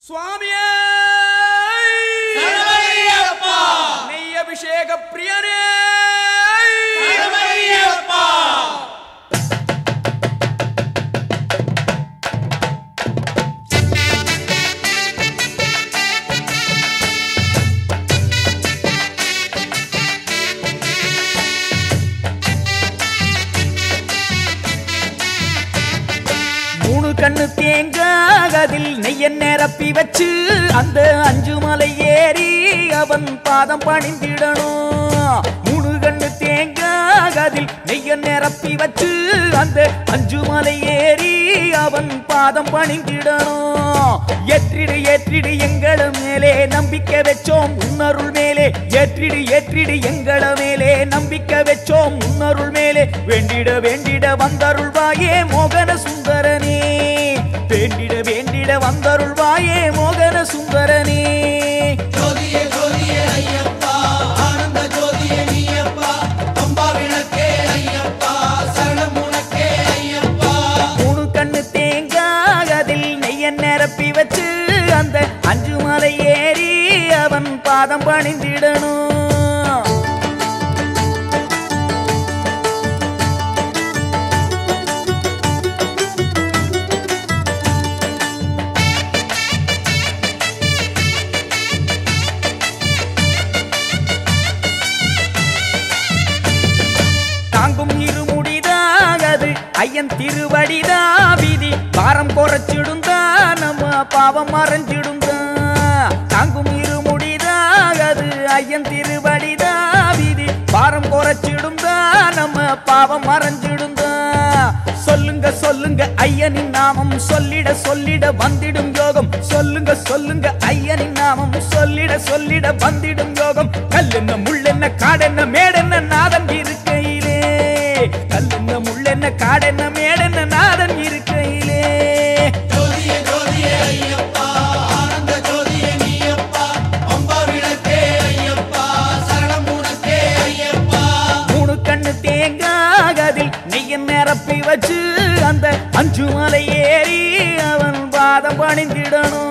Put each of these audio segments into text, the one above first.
சுவாமியே சரணமையப்பா! நெய் அபிஷேக பிரியரே சரணமையப்பா! மூணு கண்ணு தேங்காய் அதில் நெய்ய நிரப்பி வச்சு அந்த அஞ்சு மலை ஏறி அவன் பாதம் பணிந்திடணும் மூணு கண்ணு தேங்காய் அதில் நெய்ய நிரப்பி வச்சு அந்த அஞ்சு மலை ஏறி அவன் பாதம் பணிந்திடணும் ஏற்றிடு ஏற்றிடு எங்கள மேலே நம்பிக்கை வச்சோம் உன்னருள் மேலே ஏற்றிடு ஏற்றிடு எங்கள மேலே நம்பிக்கை வச்சோம் உன்னருள் மேலே வேண்டிட வேண்டிட வந்தருள்வாயே மோகன சுந்தரனே வேண்டிட வேண்டிட வந்தருள்வாயே மோகன சுந்தரனே ஜோதியே ஜோதியே ஐயப்பா ஆனந்த ஜோதியே நீயப்பா அம்பா விளக்கே ஐயப்பா சரணம் உனக்கே ஐயப்பா மூணு கண்ணு தேங்காய் அதில் நெய்ய நிரப்பி வச்சு அந்த அஞ்சு மலை ஏறி அவன் பாதம் பணிந்திடணும் தாங்கும் இருமுடிதாகது ஐயன் திருவடிதா விதி பாரம் குறைச்சிடுந்தா நம்ம பாவம் மறைஞ்சிடுந்தா தாங்கும் இருமுடிதாகது ஐயன் திருவடிதா விதி பாரம் குறைச்சிடுந்தா நம்ம பாவம் மறைஞ்சிடுந்தா சொல்லுங்க சொல்லுங்க ஐயனின் நாமம் சொல்லிட சொல்லிட வந்திடும் யோகம் சொல்லுங்க சொல்லுங்க ஐயனின் நாமம் சொல்லிட சொல்லிட வந்திடும் யோகம் கல்லென்ன முள்ளென்ன காடென்ன மேடென்ன நாதன் இருக்கையிலே கல்லென்ன முள்ளென்ன காடென்ன மேடென்ன நாதன் இருக்கையிலே ஜோதியே ஜோதியே ஐயப்பா ஆனந்த ஜோதியே நீயப்பா அம்பா விளக்கே ஐயப்பா சரணம் உனக்கே ஐயப்பா மூணு கண்ணு தேங்காய் அதில் நெய்ய நிரப்பி வச்சு அந்த அஞ்சு மலை ஏறி அவன் பாதம் பணிந்திடணும்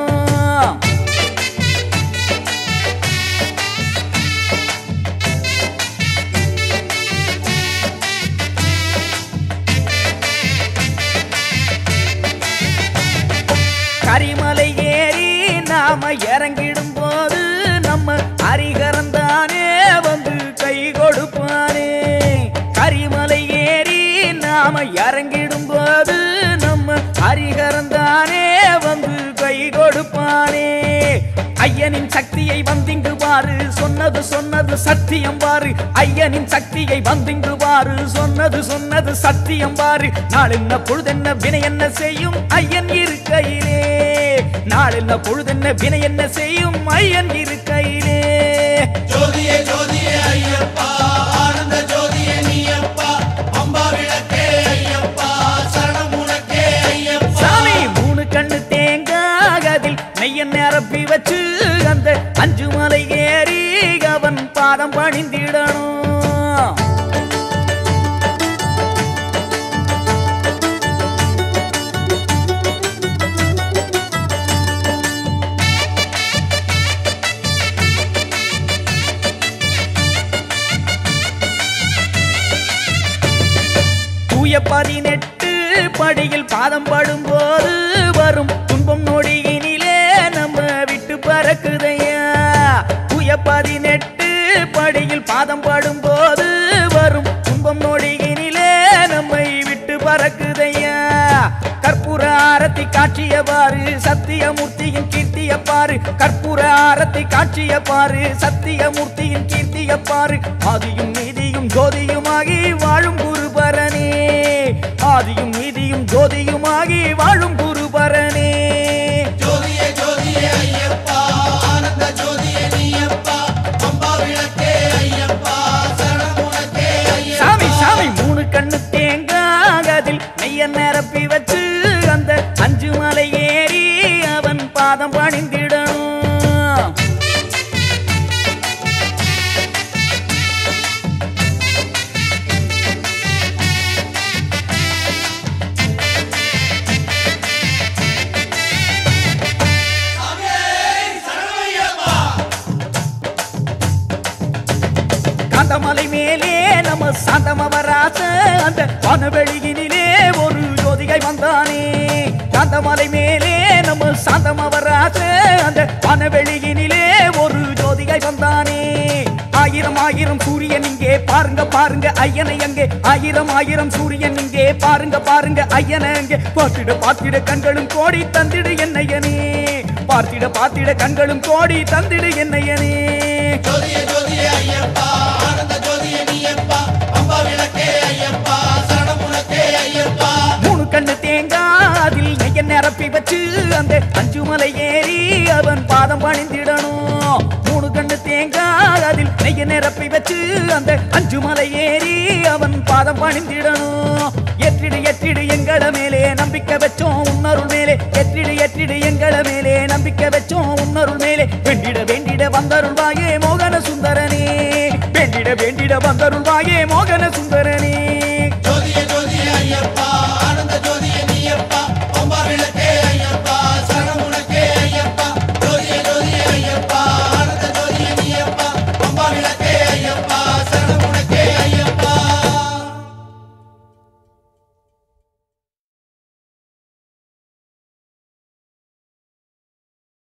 கரிமலை ஏறி நாம இறங்கிடும் போது நம்ம ஹரிகரந்தானே வந்து கை கொடுப்பானே கரிமலை ஏறி நாம இறங்கிடும் போது நம்ம ஹரிகரந்தானே வந்து கை கொடுப்பானே ஐயனின் சக்தியை வந்திங்கு பாரு சொன்னது சொன்னது சத்தியம் பாரு ஐயனின் சக்தியை வந்திங்கு பாரு சொன்னது சொன்னது சத்தியம் பாரு நாளென்ன பொழுதென்ன வினை என்ன செய்யும் ஐயன் இருக்கையிலே நாளென்ன பொழுதென்ன வினை என்ன செய்யும் ஐயன் இருக்கையிலே ஜோதியே ஜோதியே ஐயப்பா ஆனந்த ஜோதியே நீயப்பா அம்பா விளக்கே ஐயப்பா சரணம் உனக்கே ஐயப்பா சாமி மூணு கண்ணு தேங்காய் அதில் நெய்ய நிரப்பி வச்சு அந்த அஞ்சு மலை ஏறி அவன் பாதம் பணிந்திடணும் தூய பதினெட்டு படியில் பாதம் படும்போது வரும் துன்பம் நொடியினிலே நம்ம விட்டு பறக்குதையா தூய பதினெட்டு படியில் பாதம் படும்போது வரும் துன்பம் நொடியினிலே நம்மை விட்டு பறக்குதையா கற்பூர ஆரத்தி காட்சிய பாரு சத்தியமூர்த்தியின் கீர்த்திய பாரு கற்பூர ஆரத்தி காட்சிய பாரு சத்தியமூர்த்தியின் கீர்த்திய பாரு ஆதியும் நீதியும் ஜோதியுமாகி வாழும் குருபரனே ஆதியும் நீதியும் ஜோதியுமாகி வாழும் குருபரனே ஜோதியே ஜோதியே ஐயப்பா ஆனந்த ஜோதியே நீயப்பா அம்பா விளக்கே ஐயப்பா சரணம் உனக்கே ஐயப்பா சாமி சாமி மூணு கண்ணு தேங்காய் அதில் நெய்ய நிரப்பி வச்சு அந்த அஞ்சு மலை ஏறி அவன் பாதம் பணிந்திடணும் சாமியே காந்தமலை மேலே நம்ம சாந்தமவராச அந்த வனவெளியினிலே ஒரு ஜோதிகை வந்தானே காந்தமலை மேலே நம்ம சாந்தமவராச அந்த வனவெளியினிலே ஒரு ஜோதிகை வந்தானே ஆயிரம் ஆயிரம் சூரியன் இங்கே பாருங்க பாருங்க ஐயனை அங்கே ஆயிரம் ஆயிரம் சூரியன் இங்கே பாருங்க பாருங்க ஐயனை அங்கே பார்த்திட பார்த்திட கண்களும் கோடி தந்திடு என்னையனே பார்த்திட பார்த்திட கண்களும் கோடி தந்திடு என்னையனே ஜோதியே ஜோதியே ஐயப்பா ஆனந்த ஜோதியே நீயப்பா பம்பா விளக்கே ஐயப்பா சரணம் உனக்கே ஐயப்பா மூணு கண்ணு தேங்காய் அதில் நெய்ய நிரப்பி வச்சு அந்த அஞ்சு மலை ஏறி அவன் பாதம் பணிந்திடணும் மூணு கண்ணு தேங்காய் அதில் நெய்ய நிரப்பி வச்சு அந்த அஞ்சு மலை ஏறி அவன் பாதம் பணிந்திடணும் எற்றிடு எற்றிடு எங்கள மேலே நம்பிக்கை வச்சோம் உன்னருள் மேலே எற்றிடு எற்றிடு எங்கள மேலே நம்பிக்கை வச்சோம் உன்னருள் மேலே வேண்டிட வேண்டிட வந்தருள்வாயே மோகன சுந்தரனே வேண்டிட வேண்டிட வந்தருள்வாயே மோகன சுந்தரனே